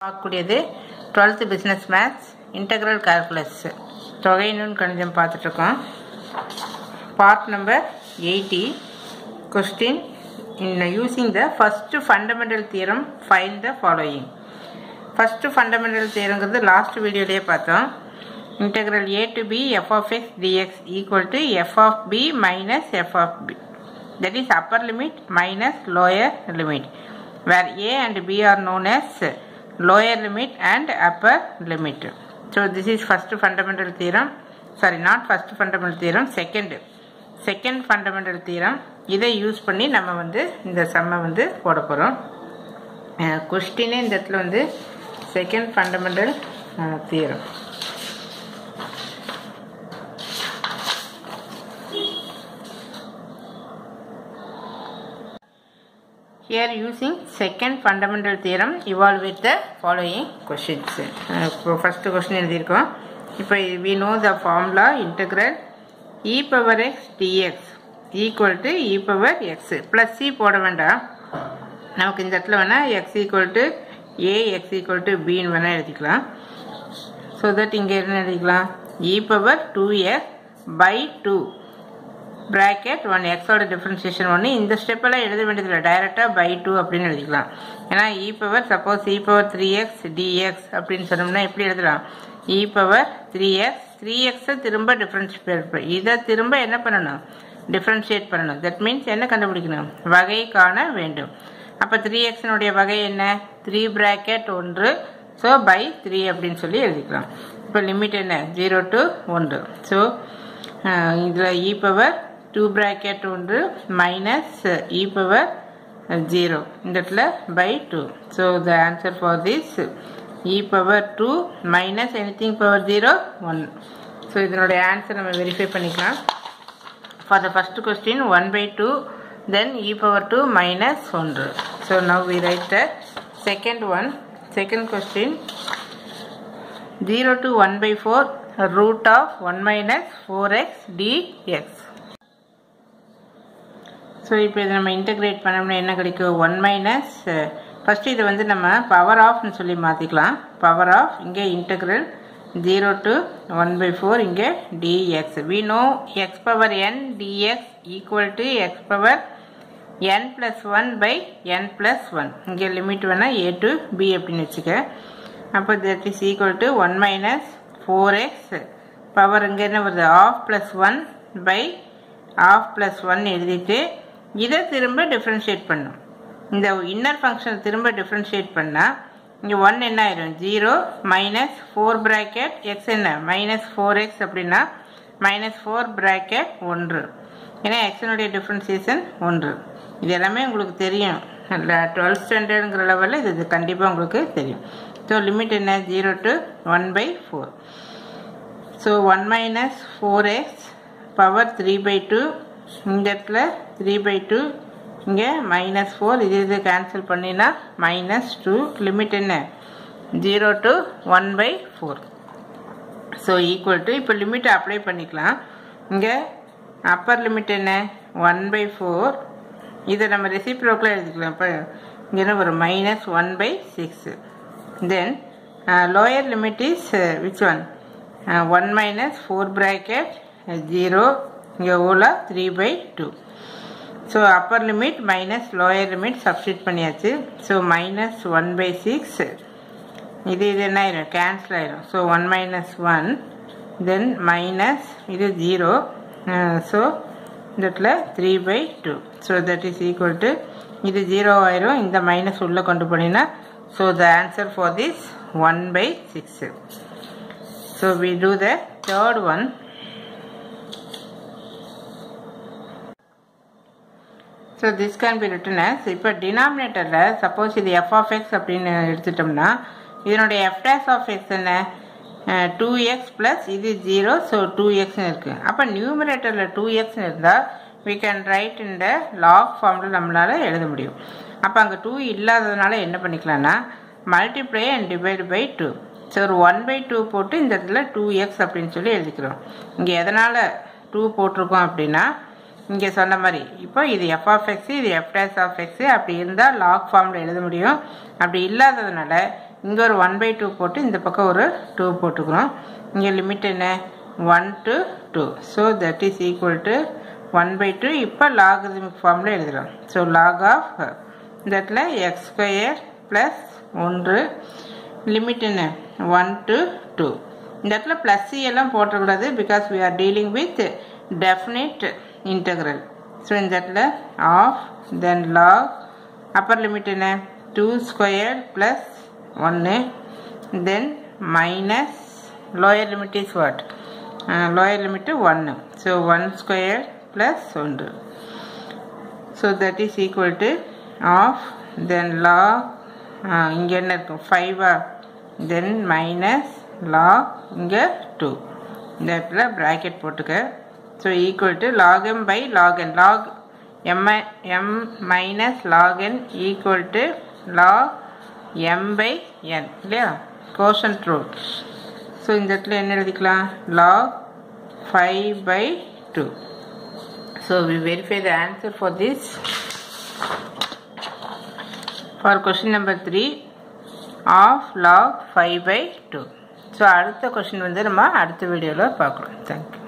பார்க்கக்கூடியது twelfth business maths integral calculus தொகை நுண் கணிதம் பார்த்துட்ருக்கோம் part number eighty question in using the first fundamental theorem find the following first fundamental தியரங்கிறது last வீடியோலேயே பார்த்தோம் integral a to b f of x dx equal to f of b minus f of b that is upper limit minus lower limit where a and b are known as lower limit and upper limit so this is first fundamental theorem sorry not first fundamental theorem second second fundamental theorem இதை use பண்ணி நம்ம வந்து இந்த சம்மை வந்து போட போகிறோம் கொஸ்டினே இந்த இடத்துல வந்து second fundamental theorem Here using second fundamental theorem evaluate the following questions. இப்போ first question எழுதியிருக்கோம் இப்போ we know the formula integral e power x dx equal to e power x plus c போட வேண்டாம் நமக்கு இந்த இடத்துல வேணால் x equal to a x equal to bன்னு வேணால் எழுதிக்கலாம் ஸோ தட் இங்கே என்ன எழுதிக்கலாம் e power 2x by 2 bracket one எக்ஸோட டிஃப்ரென்சியேஷன் ஒன்று இந்த ஸ்டெப்பெல்லாம் எழுத வேண்டியதில்லை டைரெக்டாக பை டூ அப்படின்னு எழுதிக்கலாம் ஏன்னா e power suppose e power three x dx அப்படின்னு சொன்னோம்னா எப்படி எழுதலாம் e power three x three எக்ஸை திரும்ப டிஃப்ரென்ஷியேட் இதை திரும்ப என்ன பண்ணணும் டிஃப்ரென்ஷியேட் பண்ணணும் தட் மீன்ஸ் என்ன கண்டுபிடிக்கணும் வகை காண வேண்டும் அப்போ த்ரீ எக்ஸினுடைய வகை என்ன த்ரீ ப்ராக்கெட் ஒன்று ஸோ பை த்ரீ அப்படின்னு சொல்லி எழுதிக்கலாம் இப்போ லிமிட் என்ன ஜீரோ டு ஒன்று ஸோ இதில் இ பவர் டூ ப்ராக்கெட் ஒன்று மைனஸ் இ பவர் ஜீரோ இந்த இடத்துல by two so the answer for this e power two minus anything power zero one so இதனுடைய ஆன்சர் நம்ம வெரிஃபை பண்ணிக்கலாம் for the first question one by two then e power two minus ஒன்று so now we write the second one second question zero to one by four root of 1 minus 4x dx so இப்போ இதை நம்ம integrate பண்ணோம்னா என்ன கிடைக்கும் one minus first இதை வந்து நம்ம பவர் ஆஃப்னு சொல்லி மாற்றிக்கலாம் பவர் ஆஃப் இங்கே integral zero to one by four இங்கே dx we know x power n dx equal to x power n plus one by n plus one இங்கே லிமிட் வேணால் ஏ டு பி அப்படின்னு வச்சுக்க அப்போ that is equal to one minus four x power இங்கே என்ன வருது half plus one by half plus one எழுதிட்டு இதை திரும்ப டிஃப்ரென்ஷியேட் பண்ணும் இந்த இன்னர் ஃபங்க்ஷன் திரும்ப டிஃப்ரென்ஷியேட் பண்ணால் இங்கே ஒன் என்ன ஆயிரும் zero minus four bracket x என்ன மைனஸ் ஃபோர் எக்ஸ் அப்படின்னா மைனஸ் ஃபோர் ப்ராக்கெட் ஒன்று ஏன்னா எக்ஸனுடைய டிஃப்ரென்சியேஷன் ஒன்று இது எல்லாமே உங்களுக்கு தெரியும் இல்லை டுவெல்த் ஸ்டாண்டர்டுங்கிற லெவலில் இது கண்டிப்பாக உங்களுக்கு தெரியும் ஸோ லிமிட் என்ன zero to one by four so one minus four x power three by two இந்த இடத்துல த்ரீ பை டூ இங்கே மைனஸ் ஃபோர் இது இது கேன்சல் பண்ணினா மைனஸ் டூ லிமிட் என்ன zero to one by four so equal to இப்போ லிமிட்டை apply பண்ணிக்கலாம் இங்கே அப்பர் லிமிட் என்ன ஒன் பை ஃபோர் இதை நம்ம ரெசிப்ரோக்கில் எழுதிக்கலாம் இப்போ இங்கே என்ன ஒரு minus one by six then uh, lower limit is uh, which one uh, 1 minus 4 bracket uh, 0 இங்கே ஓலா 3 by 2 so upper limit minus lower limit substitute பண்ணியாச்சு so minus one by six இது இது என்ன ஆயிரும் கேன்சல் ஆயிரும் so one minus one then minus இது zero ஸோ இந்த இடத்துல three by two so that is equal to இது ஜீரோ ஆயிரும் இந்த மைனஸ் உள்ளே கொண்டு போனீங்கன்னா So the answer for this 1 by 6. So we do the third one. So this can be written as இப்போ டினாமினேட்டரில் சப்போஸ் இது எஃப் ஆஃப் எக்ஸ் அப்படின்னு எடுத்துட்டோம்னா இதனுடைய எஃப் டேஸ் ஆஃப் எக்ஸ் என்ன டூ எக்ஸ் ப்ளஸ் இது ஜீரோ ஸோ டூ எக்ஸ்னு இருக்குது அப்போ நியூமினேட்டரில் டூ எக்ஸ்னு இருந்தால் வி கேன் ரைட் இந்த லாக் ஃபார்மில் நம்மளால் எழுத முடியும் அப்போ அங்கே டூ இல்லாததுனால என்ன பண்ணிக்கலாம்னா multiply and divide by two so ஒரு ஒன் பை டூ போட்டு இந்த இடத்துல டூ எக்ஸ் அப்படின்னு சொல்லி எழுதிக்கிறோம் இங்கே எதனால் டூ போட்டிருக்கோம் அப்படின்னா இங்கே சொன்ன மாதிரி இப்போ இது எஃப் ஆஃப் எக்ஸ் இது எஃப் டேஸ் ஆஃப் எக்ஸ் அப்படி இருந்தால் லாக் ஃபார்மில் எழுத முடியும் அப்படி இல்லாததுனால இங்கே ஒரு ஒன் பை டூ போட்டு இந்த பக்கம் ஒரு டூ போட்டுக்கிறோம் இங்கே லிமிட் என்ன one to two so that is equal to one by two இப்போ லாகரிதமிக் ஃபார்மில் எழுதுகிறோம் ஸோ லாக் ஆஃப் தட்டில் எக்ஸ் ஸ்கொயர் ப்ளஸ் ஒன்று லிமிட் என்ன ஒன் டு டூ இந்த இடத்துல ப்ளஸ் சி எல்லாம் போட்டக்கூடாது because we are dealing with definite integral so இந்த இடத்துல of then log upper limit என்ன டூ ஸ்கொயர் ப்ளஸ் ஒன்று then minus lower limit is what lower limit ஒன்று ஸோ ஒன் ஸ்கொயர் ப்ளஸ் ஒன்று so that is equal to of then log இங்கே என்ன இருக்கும் ஃபைவா தென் மைனஸ் லாக் இங்கே two இந்த இடத்துல ப்ராக்கெட் போட்டுக்க so equal to log m by log n log m m minus log n equal to log m by n இல்லையா quotient rule so இந்த இடத்துல என்ன எழுதிக்கலாம் log five by two so we verify the answer for this for question number three of log five by two so அடுத்த question வந்து நம்ம அடுத்த வீடியோவில் பார்க்கலாம் தேங்க்யூ